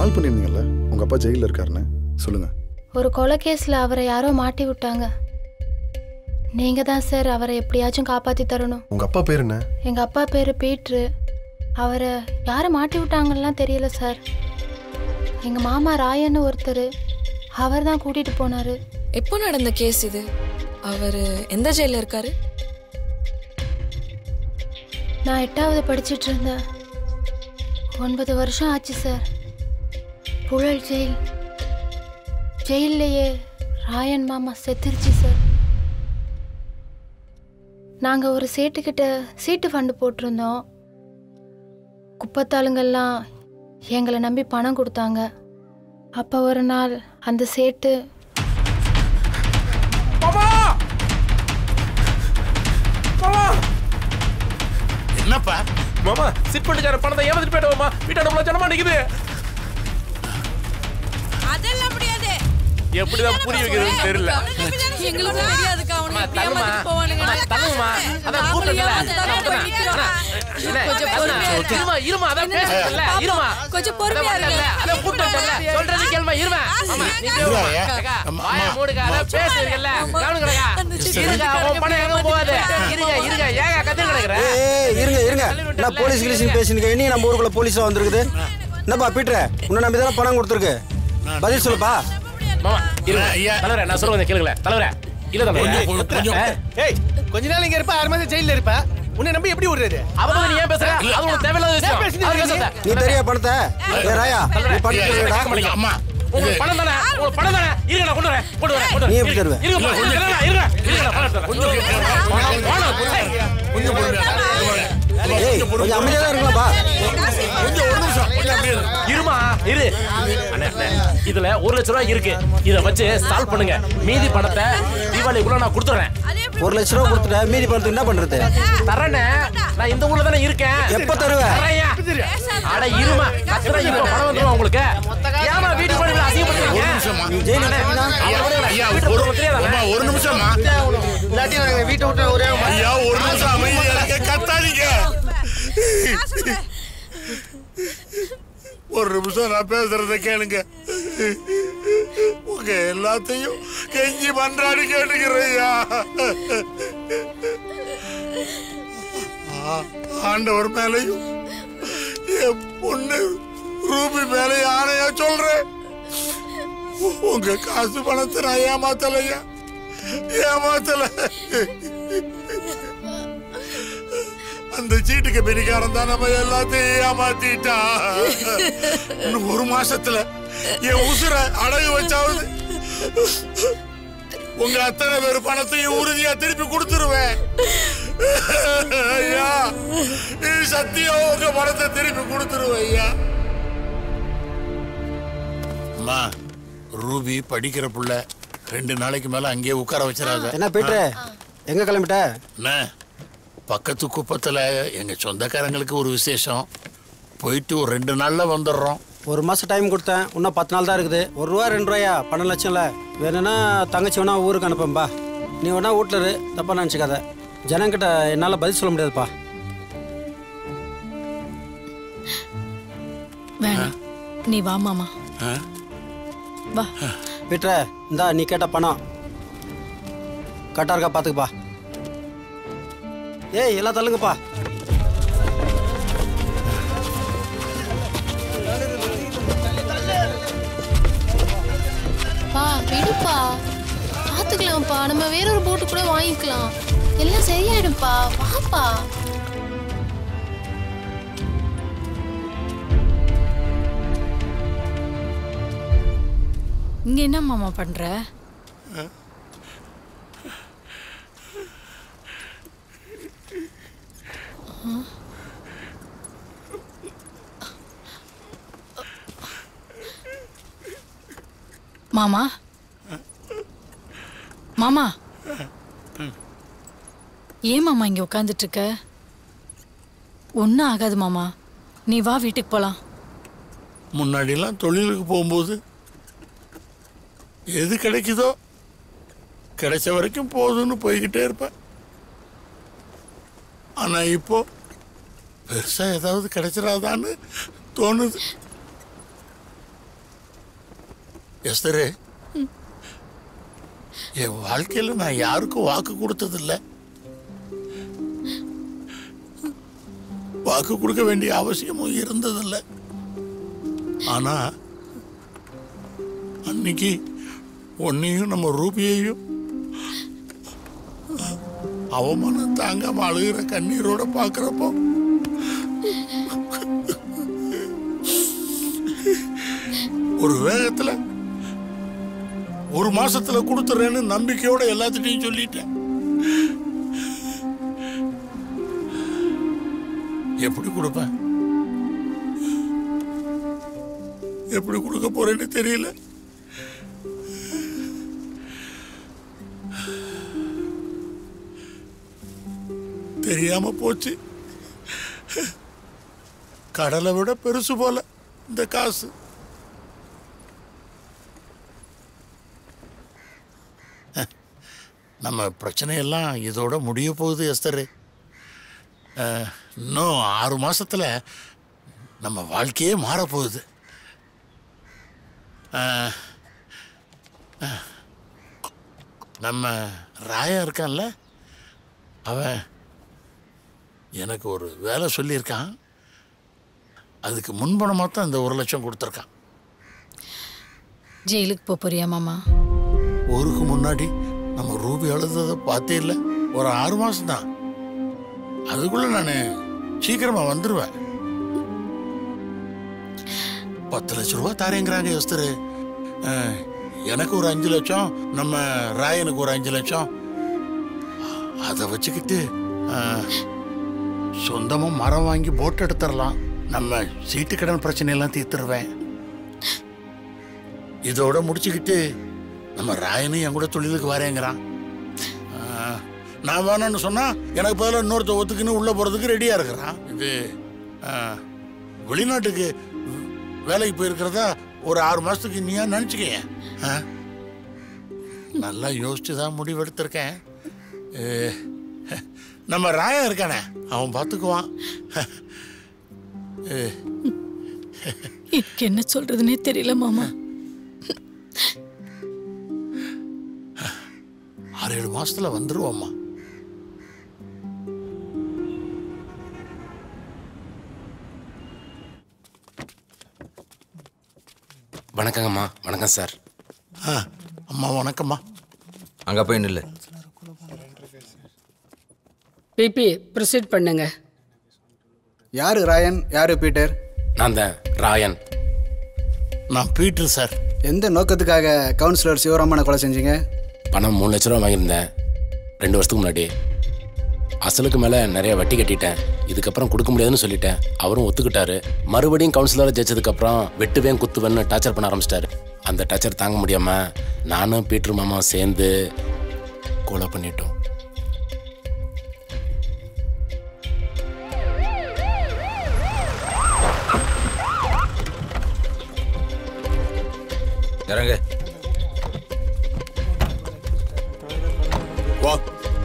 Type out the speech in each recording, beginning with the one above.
கால் பண்ணியிருந்தீங்கல்ல உங்க அப்பா ஜெயிலில் இருக்காருன்னு சொல்லுங்க ஒரு கொலை கேஸில் அவரை யாரோ மாட்டி விட்டாங்க நீங்க தான் சார் அவரை எப்படியாச்சும் காப்பாத்தி தரணும் உங்க அப்பா பேர் என்ன எங்க அப்பா பேரு பீட்ரு அவரை யாரை மாட்டி விட்டாங்கலாம் தெரியல சார் எங்க மாமா ராயன்னு ஒருத்தர் அவர் தான் கூட்டிட்டு போனாரு எப்போ நடந்த கேஸ் இது அவர் எந்த ஜெயில இருக்காரு நான் எட்டாவது படிச்சிட்டு இருந்தேன் ஒன்பது வருஷம் ஆச்சு சார் புழல் ஜெயில் ஜெயில்லையே ராயன் மாமா செத்துருச்சு சார் நாங்க ஒரு சேட்டுக்கிட்ட சீட்டு ஃபண்டு போட்டிருந்தோம் குப்பத்தாளுங்கெல்லாம் எங்களை நம்பி பணம் கொடுத்தாங்க அப்போ ஒரு நாள் அந்த சேட்டு என்னப்பா மாமா சிட் பண்ணிக்கார பணத்தை ஏமாத்திட்டு போயிட்டோமா வீட்டாண்ட ஜனமா நிக்குது அதெல்லாம் முடியாது எப்படிதான் புரிய வைக்கிறதுன்னு தெரியல எங்களுக்கு தெரியாதுக்கா அம்மா, அவனுக்கு தள்ளுமா. ஏமாத்திட்டு போவானுங்க அம்மா, தள்ளுமா. அதான் நாங்களும் கூப்பிட்டல. ஏமாத்திட்டு தான் அம்மா, நிக்கிறோம். இல்ல, கொஞ்சம் பொறுமையா அதான், இருங்க. இருமா, இருமா, அதான் என்ன பேசுறேன்ல, பாப்போம். இருமா. கொஞ்சம் பொறுமையா அதான் இருங்க. வரல, அதான் கூப்பிட்டு வந்துட்டேன்ல, சொல்றது கேளுமா, இருமா. ஆமா, நீங்க இருடா, இருமா. ஏன்? அக்கா, அம்மா, வாயை அம்மா. மூடுங்க, அதான் பேசுறீங்கல்ல, கவனிக்கலையா? அந்த சின்ன இருங்க, வீட்டுக்காரங்க உன் பணம் எங்க போகாது. ஏமாத்திட்டு இருங்க, இருங்க, ஏங்க கத்திட்டு கிடக்குற? ஏய் இருங்க இருங்க நான் போலீஸ் கிளீஸ் பேசினுங்க இனி நம்ம ஊருக்குள்ள போலீஸா வந்திருக்குது என்னப்பா பீட்ரு உன்னை நம்பி தானே பணம் கொடுத்துருக்கு பதில் சொல்லுப்பா மாமா, இருங்க. ஐயா. தலைவரே, நான் சொல்றதை கேளுங்களேன். தலைவரே, இல்ல தலைவரே. கொஞ்சம், கொஞ்சம். ஆ, ஏய் கொஞ்ச நாள் இங்க இருப்ப ஆறு மாசம் ஜெயில இருப்ப உன்னை நம்பி எப்படி விடுறது அவங்க நீ ஏன் பேசுற? அது உனக்கு தேவையில்லாத விஷயம். பேசுனீங்க அவர் பேசாத. நீ தெரியா பணத்தை ஏ ராயா நீ பணத்தை தருவியாடா? அம்மா உங்களுக்கு பணம் தானே உங்களுக்கு பணம் தானே இருங்க நான் கொண்டு வரேன் கொண்டு வரேன் கொண்டு நீ வரேன் எப்படி தருவ? இருங்க இருங்க இருங்க இருங்க இருங்க நான் பணம் எடுத்து வரேன். பணம், பணம், பணம். கொஞ்சம் பொறுமையா ஏய் கொஞ்சம் அமைதியா தான் இருக்கலாம்ப்பா கொஞ்சம் ஒரு நிமிஷம் கொஞ்சம் அப்படியே இரு. இருமா இரு அண்ணே, அண்ணே, இதுல ஒரு லட்ச ரூபாய் இருக்கு இத வச்சு சால்வ் பண்ணுங்க மீதி பணத்தை தீபாவளிக்குள்ள நான் கொடுத்துறேன் ஒரு லட்ச ரூபா கொடுத்துட்ட மீதி பணத்துக்கு என்ன பண்றது தரேனே நான் இந்த ஊர்ல தானே இருக்கேன் எப்ப தருவ? தரேன்யா. அட இருமா கத்துறா இப்ப பணம் வந்துரும் உங்களுக்கு ஏமா வீட்டுக்கு போய் இவ்வளவு அசிங்கப்படுறீங்க ஒரு நிமிஷமா நீ ஜெயிலுக்கு போனா ஐயா, ஐயா ஒரு அம்மா, ஒரு நிமிஷமா இல்லாட்டி நாங்க வீட்டை விட்டு ஒரே ஐயா ஒரு நிமிஷம் அமைதியா இருக்க கத்தாதீங்க ஒரு நிமிஷம் நான் பேசுறத கேளுங்க உங்க எல்லாத்தையும் கெஞ்சி பண்றாடி கேட்டுக்கிறேயா ஆண்டவர் மேலையும் என் பொண்ணு ரூபி மேலையும் ஆணையா சொல்றேன் உங்க காசு பணத்தை நான் ஏமாத்தலையா ஏமாத்தல அந்த சீட்டுக்கு பெரிகாரம் தான் நம்ம எல்லாத்தையும் ஏமாத்திட்டா இன்னும் ஒரு மாசத்துல என் உசுர அடகு வச்சாவது உங்க அத்தனை பேர் பணத்தையும் உறுதியா திருப்பி கொடுத்துருவேன் ஐயா நீ சத்தியம் உங்க பணத்தை திருப்பி கொடுத்துருவேன் ஐயா அம்மா ரூபி படிக்கிற புள்ள ரெண்டு நாளைக்கு மேல அங்கேயே உட்கார வச்சிடாத என்ன பீட்ரு எங்க கிளம்பிட்ட என்ன பக்கத்து குப்பத்துல எங்க சொந்தக்காரங்களுக்கு ஒரு விசேஷம் போயிட்டு ஒரு ரெண்டு நாள்ல வந்துடுறோம் ஒரு மாசம் டைம் கொடுத்தேன் இன்னும் பத்து நாள் தான் இருக்குது ஒரு ரூபா ரெண்டு ரூபாயா பன்னெண்டு லட்சம்ல வேணும்னா தங்கச்சி வேணா ஊருக்கு அனுப்பம்பா நீ வேணா வீட்டில் இரு தப்பா நினச்சிக்காத ஜனங்கிட்ட என்னால் பதில் சொல்ல முடியாதுப்பா வேணாம் நீ வா மாமா வா பீட்ர இந்தா நீ கேட்ட பணம் கரெக்டாக இருக்கா பார்த்துக்குப்பா ஏய் எல்லாம் தள்ளுங்கப்பா பா விடுப்பா பார்த்துக்கலாம்ப்பா நம்ம வேற ஒரு போட்டு கூட வாங்கிக்கலாம் எல்லாம் சரியாயிடும்ப்பா வாப்பா இங்க என்ன மாமா பண்ற மாமா மாமா ஏன் மாமா இங்க உட்காந்துட்டு இருக்க ஒன்றும் ஆகாது மாமா நீ வா வீட்டுக்கு போலாம் முன்னாடிலாம் தொழிலுக்கு போகும்போது எது கிடைக்குதோ கிடைச்ச வரைக்கும் போதும்னு போய்கிட்டே இருப்பேன் ஆனா இப்போ பெருசா ஏதாவது கிடைச்சிடாதான்னு தோணுது எஸ்தரு என் வாழ்க்கையில நான் யாருக்கும் வாக்கு கொடுத்ததில்ல வாக்கு கொடுக்க வேண்டிய அவசியமும் இருந்ததில்லை ஆனா அன்னைக்கு உன்னையும் நம்ம ரூபியையும் அவமானம் தாங்காம அழுகிற கண்ணீரோட பாக்குறப்போ ஒரு வேகத்துல ஒரு மாசத்துல கொடுத்துறேன்னு நம்பிக்கையோட எல்லாத்திட்டையும் சொல்லிட்டேன் எப்படி கொடுப்பேன் எப்படி கொடுக்க போறேன்னு தெரியல தெரியாம போச்சு கடலை விட பெருசு போல இந்த காசு நம்ம பிரச்சனையெல்லாம் இதோட முடிய போகுது எஸ்தரு அஹ், இன்னும் ஆறு மாசத்துல நம்ம வாழ்க்கையே மாறப்போகுது அஹ், அஹ், நம்ம ராயா இருக்கான்ல அவன் எனக்கு ஒரு வேலை சொல்லியிருக்கான் அதுக்கு முன்பணமாக தான் இந்த ஒரு லட்சம் கொடுத்துருக்கான் ஜெயிலுக்கு போக போறியா மாமா ஊருக்கு முன்னாடி நம்ம ரூபி அழுததை பார்த்தே இல்லை ஒரு ஆறு மாதம் தான் அதுக்குள்ள நான் சீக்கிரமாக வந்துடுவேன் பத்து லட்ச ரூபா தாரேங்கிறாங்க யோஸ்தரு அஹ், எனக்கு ஒரு அஞ்சு லட்சம் நம்ம ராயனுக்கு ஒரு அஞ்சு லட்சம் அதை வச்சுக்கிட்டு அஹ், சொந்தமா மரம் வாங்கி போட் எடுத்துடலாம் நம்ம சீட்டு கடன் பிரச்சனையெல்லாம் தீர்த்துருவேன் இதோட முடிச்சுக்கிட்டு நம்ம ராயனும் என் கூட தொழிலுக்கு வரேங்கிறான் ஆ, நான் வேணும்னு சொன்னா எனக்கு பதிலாக இன்னொருத்த ஒத்துக்குன்னு உள்ள போறதுக்கு ரெடியா இருக்கிறான் இது ஆ, வெளிநாட்டுக்கு வேலைக்கு போயிருக்கிறதா ஒரு ஆறு மாசத்துக்கு நீயா நினச்சிக்கங்க நல்லா யோசிச்சு தான் முடிவெடுத்திருக்கேன் ஏ, நம்ம ராயம் இருக்கானே அவன் பார்த்துக்குவான் எனக்கு என்ன சொல்றதுனே தெரியல மாமா ஆறு ஏழு மாசத்துல வந்துருவோம்மா வணக்கங்கம்மா வணக்கம் சார் ஆ, அம்மா வணக்கம்மா அங்கே போய் நில்லு பிபி ப்ரொசீட் பண்ணுங்க யாரு ராயன் யாரு பீட்டர் நான் தான் ராயன் நான் பீட்டர் சார் எந்த நோக்கத்துக்காக கவுன்சிலர் சிவராமனை கொலை செஞ்சீங்க பணம் மூணு லட்ச ரூபா வாங்கியிருந்தேன் ரெண்டு வருஷத்துக்கு முன்னாடி அசலுக்கு மேலே நிறைய வட்டி கட்டிட்டேன் இதுக்கப்புறம் கொடுக்க முடியாதுன்னு சொல்லிட்டேன் அவரும் ஒத்துக்கிட்டாரு மறுபடியும் கவுன்சிலராக ஜெயிச்சதுக்கப்புறம் வெட்டுவேன் குத்துவேன்னு டார்ச்சர் பண்ண ஆரம்பிச்சிட்டாரு அந்த டார்ச்சர் தாங்க முடியாம நானும் பீட்டர் மாமாவும் சேர்ந்து கொலை பண்ணிட்டோம் இறங்கு வா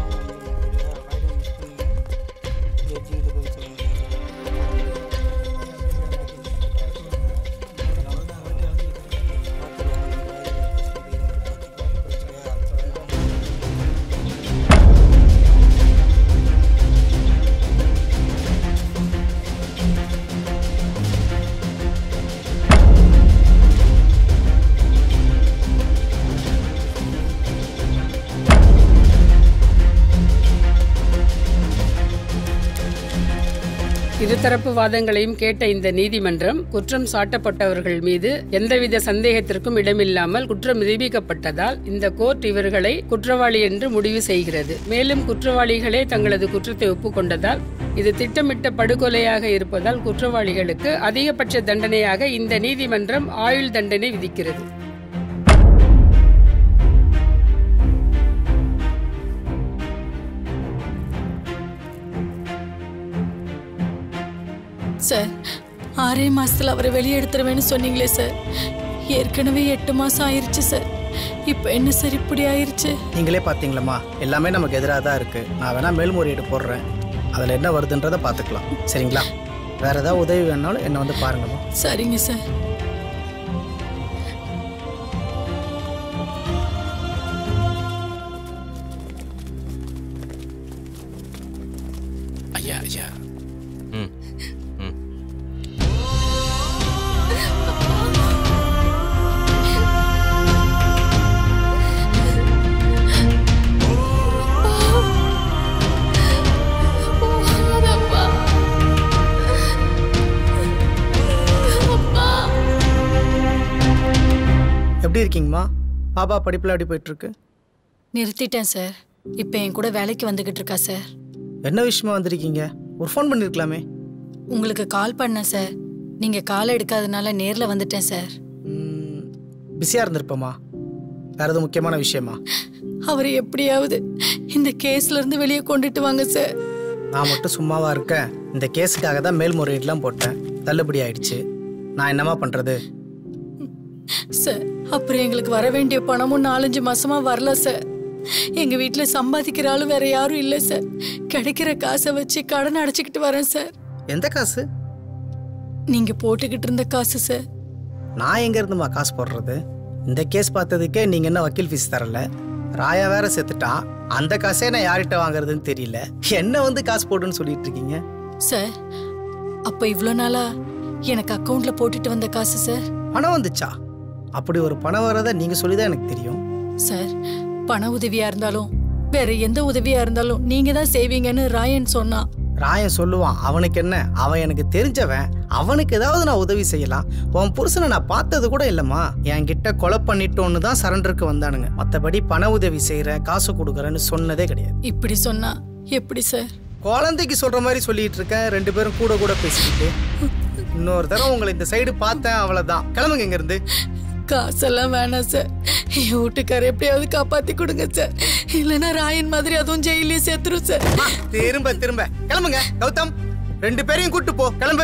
இருதரப்பு வாதங்களையும் கேட்ட இந்த நீதிமன்றம் குற்றம் சாட்டப்பட்டவர்கள் மீது எந்தவித சந்தேகத்திற்கும் இடமில்லாமல் குற்றம் நிரூபிக்கப்பட்டதால் இந்த கோர்ட் இவர்களை குற்றவாளி என்று முடிவு செய்கிறது மேலும் குற்றவாளிகளே தங்களது குற்றத்தை ஒப்புக்கொண்டதால் இது திட்டமிட்ட படுகொலையாக இருப்பதால் குற்றவாளிகளுக்கு அதிகபட்ச தண்டனையாக இந்த நீதிமன்றம் ஆயுள் தண்டனை விதிக்கிறது சார் ஆறே மாசத்துல அவரை வெளியே எடுத்துருவேன்னு சொன்னீங்களே சார் ஏற்கனவே எட்டு மாசம் ஆயிருச்சு சார் இப்போ என்ன சார் இப்படி ஆயிருச்சு நீங்களே பார்த்தீங்களம்மா எல்லாமே நமக்கு எதிராக தான் இருக்கு நான் வேணா மேல்முறையீடு போடுறேன் அதில் என்ன வருதுன்றதை பார்த்துக்கலாம் சரிங்களா வேற ஏதாவது உதவி வேணாலும் என்னை வந்து பாருங்கம்மா சரிங்க சார் எப்படி இருக்கீங்கம்மா பாப்பா படிப்பில் எப்படி போயிட்டுருக்கு நிறுத்திட்டேன் சார் இப்போ என் கூட வேலைக்கு வந்துகிட்டு இருக்கா சார் என்ன விஷயமா வந்திருக்கீங்க ஒரு ஃபோன் பண்ணியிருக்கலாமே உங்களுக்கு கால் பண்ணேன் சார் நீங்கள் கால் எடுக்காதனால நேரில் வந்துட்டேன் சார் பிஸியாக இருந்திருப்பேம்மா வேறு எதுவும் முக்கியமான விஷயமா அவரை எப்படியாவது இந்த கேஸ்ல இருந்து வெளியே கொண்டுட்டு வாங்க சார் நான் மட்டும் சும்மாவா இருக்கேன் இந்த கேஸுக்காக தான் மேல்முறையீடுலாம் போட்டேன் தள்ளுபடி ஆயிடுச்சு நான் என்னம்மா பண்ணுறது சார் அப்புறம் எங்களுக்கு வர வேண்டிய பணமும் நாலஞ்சு மாசமா வரல சார் எங்க வீட்ல சம்பாதிக்கிற ஆளும் வேற யாரும் இல்லை சார் கிடைக்கிற காசை வச்சு கடன் அடைச்சிக்கிட்டு வரேன் சார் எந்த காசு நீங்க போட்டுக்கிட்டு இருந்த காசு சார் நான் எங்க இருந்துமா காசு போடுறது இந்த கேஸ் பார்த்ததுக்கே நீங்க என்ன வக்கீல் ஃபீஸ் தரல ராயா வேற செத்துட்டான் அந்த காசே நான் யார்கிட்ட வாங்குறதுன்னு தெரியல என்ன வந்து காசு போடுன்னு சொல்லிட்டு இருக்கீங்க சார் அப்ப இவ்வளோ நாளா எனக்கு அக்கவுண்ட்ல போட்டுட்டு வந்த காசு சார் பணம் வந்துச்சா அப்படி ஒரு பணம் வரதை நீங்க சொல்லிதான் எனக்கு தெரியும் சார் பண உதவியா இருந்தாலும் வேற எந்த உதவியா இருந்தாலும் நீங்க தான் செய்வீங்கன்னு ராயன் சொன்னான் ராயன் சொல்லுவான் அவனுக்கு என்ன அவன் எனக்கு தெரிஞ்சவன் அவனுக்கு ஏதாவது நான் உதவி செய்யலாம் உன் புருஷனை நான் பார்த்தது கூட இல்லைம்மா என்கிட்ட கொலை பண்ணிட்டோன்னு தான் சரண்டருக்கு வந்தானுங்க மற்றபடி பண உதவி செய்கிறேன் காசு கொடுக்குறேன்னு சொன்னதே கிடையாது இப்படி சொன்னா எப்படி சார் குழந்தைக்கு சொல்ற மாதிரி சொல்லிட்டு இருக்கேன் ரெண்டு பேரும் கூட கூட பேசிக்கிட்டு இன்னொரு தடவை உங்களை இந்த சைடு பார்த்தேன் அவ்வளவுதான் கிளம்புங்க இங்க இருந்து காசெல்லாம் வேணாம் சார் என் வீட்டுக்கார எப்படியாவது காப்பாத்தி கொடுங்க சார் இல்லைன்னா ராயன் மாதிரி அதுவும் ஜெயிலே சேர்த்துரும் சார் திரும்ப திரும்ப கிளம்புங்க கௌதம் ரெண்டு பேரையும் கூட்டு போ கிளம்பு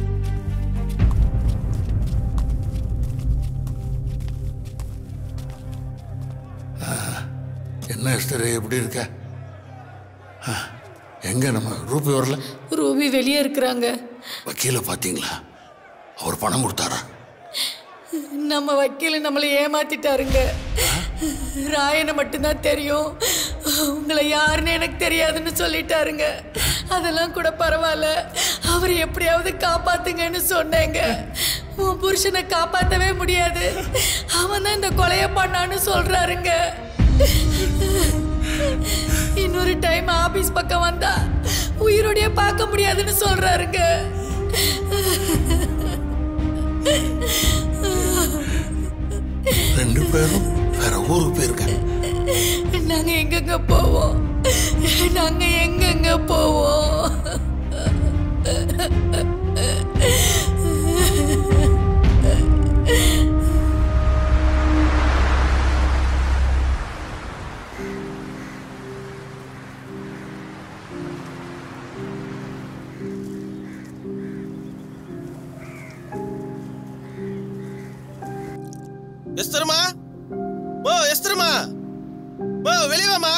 என்ன எஸ்டர் எப்படி இருக்க ஆ, எங்க நம்ம ரூபி வரல ரூபி வெளியே இருக்கிறாங்க வக்கீல பாத்தீங்களா அவர் பணம் கொடுத்தாரா நம்ம வக்கீல் நம்மளை ஏமாத்திட்டாருங்க ராயனை மட்டும்தான் தெரியும் உங்களை யாருன்னு எனக்கு தெரியாதுன்னு சொல்லிட்டாருங்க அதெல்லாம் கூட பரவாயில்ல அவரை எப்படியாவது காப்பாத்துங்கன்னு சொன்னேங்க உன் புருஷனை காப்பாத்தவே முடியாது அவன் தான் இந்த கொலைய பண்ணான்னு சொல்றாருங்க இன்னொரு டைம் ஆபீஸ் பக்கம் வந்தா உயிரோடய பார்க்க முடியாதுன்னு சொல்றாருங்க ரெண்டு பேரும் வேற ஊருக்கு போயிருக்காங்க நாங்க எங்கெங்க போவோம் நாங்க எங்கெங்க போவோம் எஸ்தருமா ஓ எஸ்தருமா ஓ வெளியே வாமா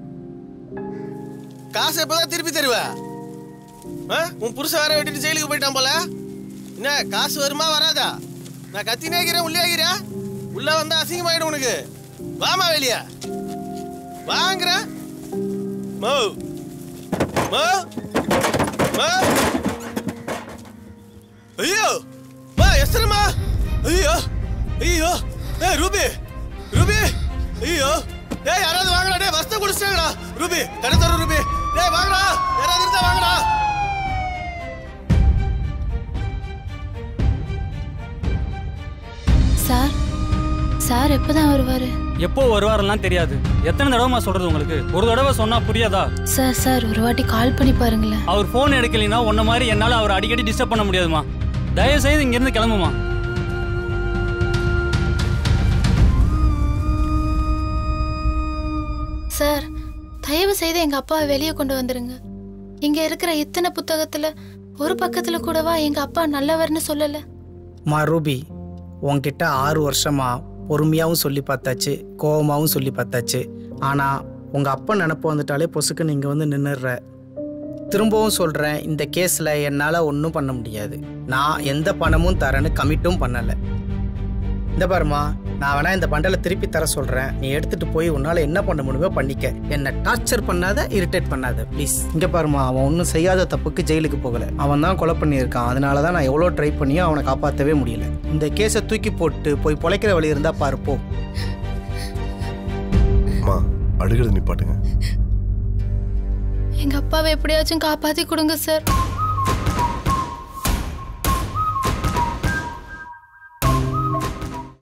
காசு எப்பதான் திருப்பி தருவ ஆ? உன் புருஷன் வேற விட்டுட்டு ஜெயிலுக்கு போயிட்டான் போல என்ன காசு வருமா வராதா நான் கத்தினே இருக்கிறேன் உள்ளே இருக்கிறேன் உள்ள வந்தா அசிங்கமாயிடும் உனக்கு வாமா வெளிய வாங்குற மோ மோ மோ ஐயோ மா எஸ்தருமா ஐயோ ஐயோ ஏய் ரூபி ரூபி ஐயோ ஏய் யாராவது வாங்கடா டேய் வஸ்து குடிச்சிட்டாங்கடா ரூபி கடை தர ரூபி டேய் வாங்கடா யாராவது இருந்தா வாங்கடா சார் சார் எப்பதான் வருவாரு எப்போ வருவாரெல்லாம் தெரியாது எத்தனை தடவைமா சொல்றது உங்களுக்கு ஒரு தடவை சொன்னா புரியாதா சார் சார் ஒரு வாட்டி கால் பண்ணி பாருங்களேன் அவர் ஃபோன் எடுக்கலைன்னா உன்ன மாதிரி என்னால அவர் அடிக்கடி டிஸ்டர்ப் பண்ண முடியாதுமா தயவு செய்து இங்க இருந்து கிளம்புமா சார் தயவு செய்து எங்க அப்பாவை வெளியே கொண்டு வந்துருங்க இங்க இருக்கிற இத்தனை புத்தகத்துல ஒரு பக்கத்துல கூடவா எங்க அப்பா நல்லவர்னு சொல்லல மா ரூபி உன்கிட்ட ஆறு வருஷமா பொறுமையாகவும் சொல்லி பார்த்தாச்சு கோவமாகவும் சொல்லி பார்த்தாச்சு ஆனால் உங்கள் அப்பா நினப்பு வந்துட்டாலே பொசுக்கு நீங்கள் வந்து நின்றுடுற திரும்பவும் சொல்கிறேன் இந்த கேஸில் என்னால் ஒன்றும் பண்ண முடியாது நான் எந்த பணமும் தரேன்னு கமிட்டும் பண்ணலை இந்த பாருமா நான் வேணா இந்த பண்டலை திருப்பி தர சொல்கிறேன் நீ எடுத்துகிட்டு போய் உன்னால் என்ன பண்ண முடியுமோ பண்ணிக்க என்னை டார்ச்சர் பண்ணாத இரிட்டேட் பண்ணாத ப்ளீஸ் இங்கே பாருமா அவன் ஒன்றும் செய்யாத தப்புக்கு ஜெயிலுக்கு போகலை அவன் தான் கொலை பண்ணியிருக்கான் அதனால தான் நான் எவ்வளோ ட்ரை பண்ணியும் அவனை காப்பாற்றவே முடியல இந்த கேஸை தூக்கி போட்டு போய் பொழைக்கிற வழி இருந்தால் பாருப்போ அம்மா அழுகிறது நிப்பாட்டுங்க எங்க அப்பாவை எப்படியாச்சும் காப்பாத்தி கொடுங்க சார்